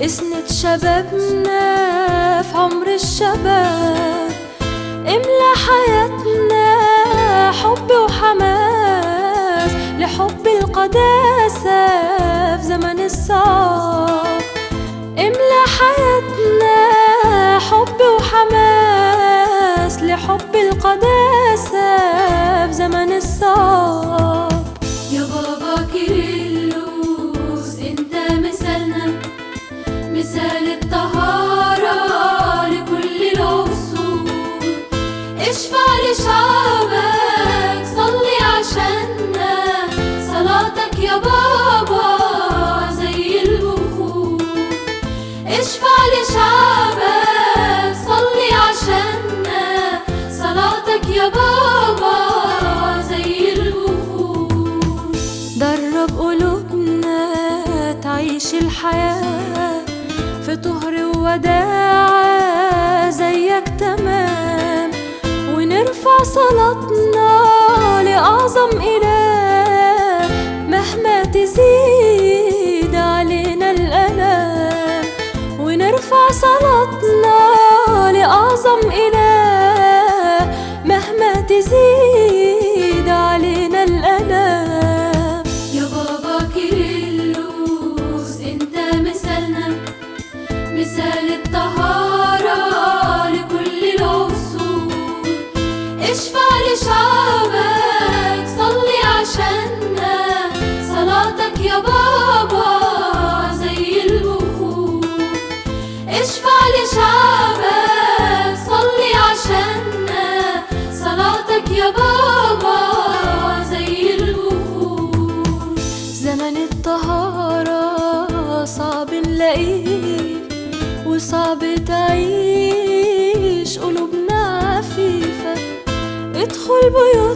اسند شبابنا في عمر الشباب املى حياتنا حب وحماس لحب القداسة في زمن الصعب املى حياتنا حب وحماس لحب القداسة في زمن الصعب يا بابا كيرلس انت مثالنا مثال الطهارة لكل العصور اشفع لشعبك صلي عشاننا صلاتك يا بابا زي البخور اشفع لشعبك صلي عشاننا صلاتك يا بابا زي البخور درب قلوبنا تعيش الحياة في طهر ووداع زيك تمام ونرفع صلاتنا لأعظم إله مهما تزيد علينا الألام ونرفع صلاتنا لأعظم إله مهما تزيد علينا الألام يا بابا كيرلس انت مثالنا مثال الطهارة لكل العصور اشفع لشعبك صلي عشاننا صلاتك يا بابا زي البخور اشفع لشعبك صلي عشاننا صلاتك يا بابا زي البخور زمن الطهارة صعب نلاقيه وصعب تعيش قلوبنا عفيفة ادخل بيوت